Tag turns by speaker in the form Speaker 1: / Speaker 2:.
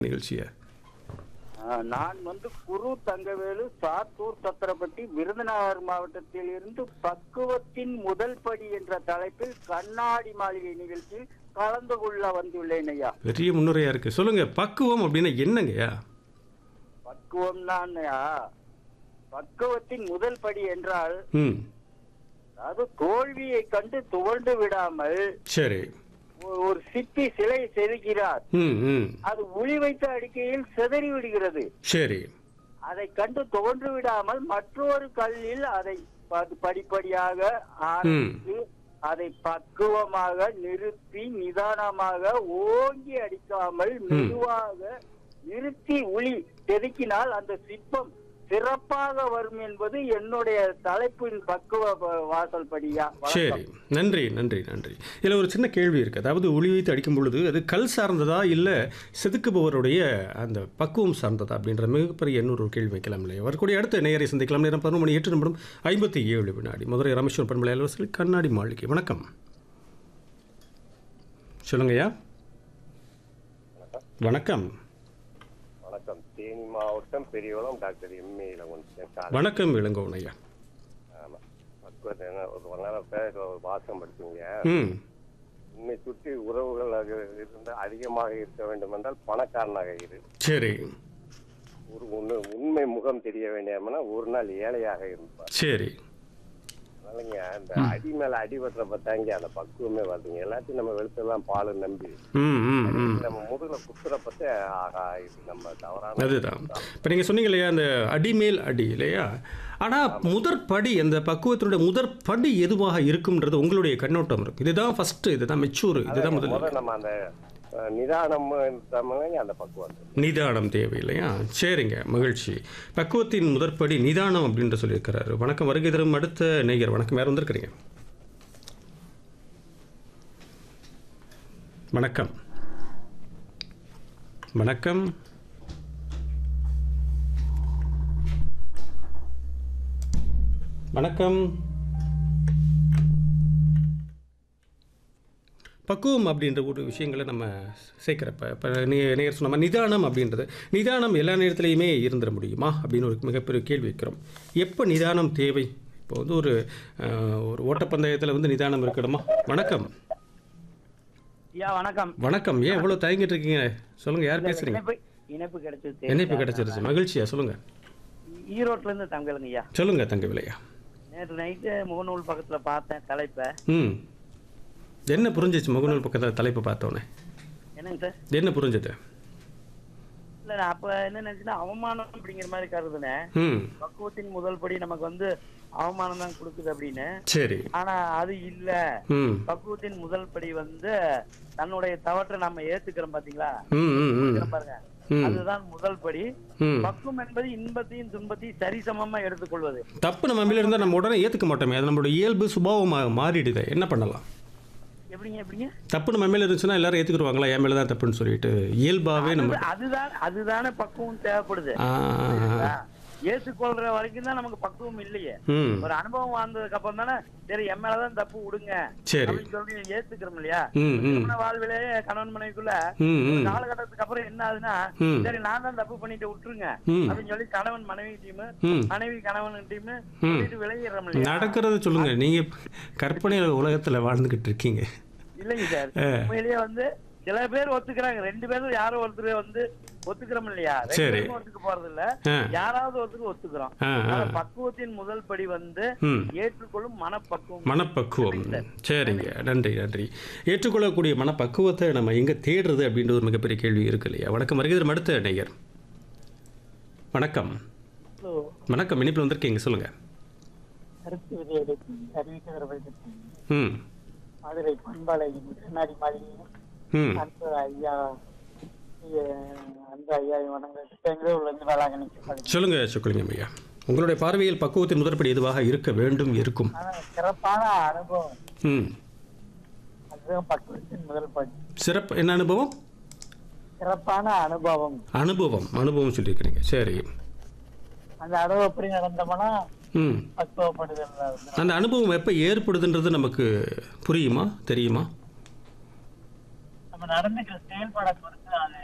Speaker 1: நிகழ்ச்சியை
Speaker 2: ஆஹ் நான் வந்து குரு தங்கவேலு சாத்தூர் சத்திரப்பட்டி விருதுநகர் மாவட்டத்தில் இருந்து பக்குவத்தின் முதல் படி என்ற தலைப்பில் கண்ணாடி மாளிகை நிகழ்ச்சியில் கலந்து கொள்ள வந்துள்ளேன் ஐயா
Speaker 1: பெரிய முன்னுரையா இருக்கு சொல்லுங்க பக்குவம் அப்படின்னா என்னங்கய்யா
Speaker 2: பக்குவம் தான் பக்குவத்தின் முதல் படி என்றால்
Speaker 1: ம்
Speaker 2: அது தோல்வியை கண்டு துவண்டு விடாமல்
Speaker 1: சரி
Speaker 2: ஒ- ஒரு சிப்பி சிலை செதுக்கிறார்
Speaker 1: ம் ம்
Speaker 2: அது உளி வைத்த அடிக்கையில் சிதறி விடுகிறது
Speaker 1: சரி
Speaker 2: அதை கண்டு தோன்று விடாமல் மற்றொரு கல்லில் அதை ப- படிப்படியாக ஆரம்பித்து அதை பக்குவமாக நிறுத்தி நிதானமாக ஓங்கி அடிக்காமல் மெதுவாக நிறுத்தி உளி செதுக்கினால் அந்த சிற்பம் சிறப்பாக வரும் என்பது என்னுடைய தலைப்பின் பக்குவ வ- வாசல் படியா
Speaker 1: சரி நன்றி நன்றி நன்றி இதில் ஒரு சின்ன கேள்வி இருக்குது அதாவது ஒளி வைத்து அடிக்கும் பொழுது அது கல் சார்ந்ததா இல்லை செதுக்குபவருடைய அந்த பக்குவம் சார்ந்ததா அப்படின்ற மிகப்பெரிய இன்னொரு கேள்வி வைக்கலாம் இல்லையா வரக்கூடிய அடுத்த நேயரை சந்திக்கலாம் நேரம் பதினொரு மணி எட்டு நிமிடம் ஐம்பத்தி ஏழு வினாடி மதுரை ராமேஸ்வரம் பண்பலை அலுவலகத்தில் கண்ணாடி மாளிகை வணக்கம் சொல்லுங்கய்யா வணக்கம்
Speaker 3: வணக்கம் தேனி மாவட்டம் பெரியவளம் டாக்டர் எம்ஏ இளவன்
Speaker 1: வணக்கம் இளங்கோவன் ஐயா
Speaker 3: பக்குவத்தை என்ன ஒரு ஒன்னாயிரம் பேர் ஒரு வாசம் படிச்சீங்க
Speaker 1: ம்
Speaker 3: உன்னை சுற்றி உறவுகள் அது இருந்தால் அதிகமாக இருக்க வேண்டும் என்றால் பணக்காரனாக இரு
Speaker 1: சரி
Speaker 3: ஒரு உண்மை உண்மை முகம் தெரிய வேண்டியம்னா ஒரு நாள் ஏழையாக இருப்பார்
Speaker 1: சரி
Speaker 3: அதனாலங்க இந்த அடி மேல அடி வெட்டுற பார்த்தாங்க அந்த பக்குவமே வருதுங்க எல்லாத்தையும் நம்ம வெளுத்தெல்லாம் பால் நம்பி
Speaker 1: ம் ம் ம்
Speaker 3: நம்ம முதுகுல குத்துற பத்த ஆகா இது நம்ம தவறான
Speaker 1: அதுதான் இப்போ நீங்கள் சொன்னீங்க இல்லையா அந்த அடிமேல் அடி இல்லையா ஆனால் முதற்படி அந்த பக்குவத்தினுடைய முதற்படி எதுவாக இருக்கும்ன்றது உங்களுடைய கண்ணோட்டம் இருக்கு இதுதான் ஃபர்ஸ்ட் இதுதான் மெச்சூர் இதுதான் முதல்
Speaker 3: முதல்ல நம்ம அந்த அஹ், நிதானம் தமிழ்ங்க அந்த பக்குவம்
Speaker 1: நிதானம் தேவை இல்லையா சரிங்க மகிழ்ச்சி பக்குவத்தின் முதற்படி நிதானம் அப்படின்ற சொல்லியிருக்கிறாரு வணக்கம் வருகை தரும் அடுத்த நேயர் வணக்கம் யார் வந்திருக்கிறீங்க வணக்கம் வணக்கம் வணக்கம் பக்குவம் அப்படின்ற ஒரு விஷயங்களை நம்ம சேர்க்குறப்ப இப்போ நீ நேர் சொன்ன மாதிரி நிதானம் அப்படின்றது நிதானம் எல்லா நேரத்துலையுமே இருந்துட முடியுமா அப்படின்னு ஒரு மிகப்பெரிய கேள்வி வைக்கிறோம் எப்போ நிதானம் தேவை இப்போ வந்து ஒரு அஹ், ஒரு ஓட்டப்பந்தயத்தில் வந்து நிதானம் இருக்கணுமா வணக்கம்
Speaker 2: ஐயா வணக்கம்
Speaker 1: வணக்கம் ஏன் இவ்வளோ தயங்கிட்டு இருக்கீங்க சொல்லுங்கள் யார் பேசுகிறீங்க
Speaker 2: இணைப்பு இணைப்பு கிடைச்சது
Speaker 1: இணைப்பு கிடச்சிருச்சு மகிழ்ச்சியா சொல்லுங்கள்
Speaker 2: ஈரோட்ல இருந்து தங்கலுங்க ஐயா
Speaker 1: சொல்லுங்கள் தங்க விலையா
Speaker 2: நேற்று நைட்டு முகநூல் பக்கத்துல பார்த்தேன் தலைப்பை
Speaker 1: ம் என்ன புரிஞ்சிச்சு முகநூல் பக்கத்தில் தலைப்பு பார்த்தோன்னே
Speaker 2: என்னங்க சார்
Speaker 1: என்ன புரிஞ்சது
Speaker 2: இல்ல நான் அப்ப என்ன நினைச்சுன்னா அவமானம் அப்படிங்கிற மாதிரி கருதுனேன்
Speaker 1: ம்
Speaker 2: பக்குவத்தின் முதல் படி நமக்கு வந்து அவமானம் தான் கொடுக்குது அப்படின்னு
Speaker 1: சரி
Speaker 2: ஆனா அது இல்ல
Speaker 1: ம்
Speaker 2: பக்குவத்தின் முதல் படி வந்து தன்னுடைய தவற்றை நம்ம ஏத்துக்கிறோம் பாத்தீங்களா
Speaker 1: ம் ம் ம்
Speaker 2: ஏத்துக்கிறோம் பாருங்க
Speaker 1: ம்.
Speaker 2: அதுதான் முதல் படி
Speaker 1: ம்
Speaker 2: பக்குவம் என்பது இன்பத்தையும் துன்பத்தையும் சரிசமமா எடுத்துக்கொள்வது
Speaker 1: தப்பு நம்ம மேல இருந்தால் நம்ம உடனே ஏற்றுக்க மாட்டோமே அது நம்மளோட இயல்பு சுபாவமாக மாறிடுது என்ன பண்ணலாம்
Speaker 2: எப்படிங்க எப்படிங்க
Speaker 1: தப்பு நம்ம மேல இருந்துச்சுன்னா எல்லாரும் ஏற்றுக்குருவாங்களா என் மேல தான் தப்புன்னு சொல்லிட்டு இயல்பாகவே நம்ம
Speaker 2: அது- அதுதான் அதுதானே பக்குவம் தேவைப்படுது
Speaker 1: ஆ,
Speaker 2: சரிங்களா? ஏற்றுக்கொள்ற வரைக்கும் தான் நமக்கு பக்குவம் இல்லையே
Speaker 1: ம்
Speaker 2: ஒரு அனுபவம் வாழ்ந்ததுக்கு அப்புறம் தானே சரி என் மேலதான் தப்பு விடுங்க
Speaker 1: சரி
Speaker 2: அப்படின்னு சொல்லி ஏத்துக்கிறோம் இல்லையா
Speaker 1: ம் ம்
Speaker 2: திருமண வாழ்விலேயே கணவன் மனைவிக்குள்ள
Speaker 1: ம் ம்
Speaker 2: காலகட்டத்துக்கு அப்புறம் என்ன ஆகுதுன்னா
Speaker 1: ம்.
Speaker 2: சரி நான் தான் தப்பு பண்ணிட்டு விட்டுருங்க
Speaker 1: ம்.
Speaker 2: அப்படின்னு சொல்லி கணவன் மனைவி டீம்
Speaker 1: ம்
Speaker 2: மனைவி கணவன் டீம்
Speaker 1: ம்.
Speaker 2: சொல்லிட்டு விளையிடுறோம் இல்லையா
Speaker 1: நடக்கிறத சொல்லுங்க நீங்க கற்பனை உலகத்துல வாழ்ந்துகிட்டு இருக்கீங்க
Speaker 2: இல்லைங்க சார்
Speaker 1: ஆ.
Speaker 2: உண்மையிலேயே வந்து சில பேர் ஒத்துக்கிறாங்க ரெண்டு பேரும் யாரோ ஒருத்தர் வந்து ஒத்துக்கிறோம் இல்லையா ரெண்டு
Speaker 1: சரி.
Speaker 2: பேரும் ஒத்துக்க போறது இல்ல
Speaker 1: ஆ
Speaker 2: யாராவது ஒருத்தருக்கு ஒத்துக்கிறோம்
Speaker 1: ஆ ஆ
Speaker 2: ஆனா பக்குவத்தின் முதல் படி வந்து
Speaker 1: ம்
Speaker 2: ஏற்றுக்கொள்ளும் மனப்பக்குவம்
Speaker 1: மனப்பக்குவம் சரிங்க நன்றி நன்றி ஏற்றுக்கொள்ளக்கூடிய மனப்பக்குவத்தை நம்ம எங்கே தேடுறது அப்படின்ற ஒரு மிகப்பெரிய கேள்வி இருக்கு இல்லையா வணக்கம் வருகிறது அடுத்த நேயர் வணக்கம்
Speaker 2: ஹலோ
Speaker 1: வணக்கம் இனிப்பில் வந்திருக்கீங்க சொல்லுங்க
Speaker 2: கருத்து விதையெடுத்து அறிவிக்கிறவர்களுக்கு
Speaker 1: ம்
Speaker 2: மதுரை பண்பாளையின் கண்ணாடி மாளிகை
Speaker 1: ம்
Speaker 2: அந்த ஐயா அந்த ஐயா வணங்க பெங்களூர்ல இருந்து வேளாங்கண்ணி
Speaker 1: சொல்லுங்க சுக்குலிங்கம் ஐயா உங்களுடைய பார்வையில் பக்குவத்தின் முதற்படி எதுவாக இருக்க வேண்டும் இருக்கும்
Speaker 2: ஆனா சிறப்பான அனுபவம்
Speaker 1: ம்
Speaker 2: அதுதான் பக்குவத்தின் முதல் படி
Speaker 1: சிறப்பு என்ன அனுபவம்
Speaker 2: சிறப்பான அனுபவம்
Speaker 1: அனுபவம் அனுபவம் சொல்லியிருக்கிறீங்க சரி
Speaker 2: அந்த அனுபவப்படி நடந்தோம்னா
Speaker 1: ம்
Speaker 2: பக்குவப்படுதல் வந்து
Speaker 1: அந்த அனுபவம் எப்போ ஏற்படுதுன்றது நமக்கு புரியுமா தெரியுமா
Speaker 2: நம்ம நடந்துக்கிற செயல்பாடை பொறுத்து அது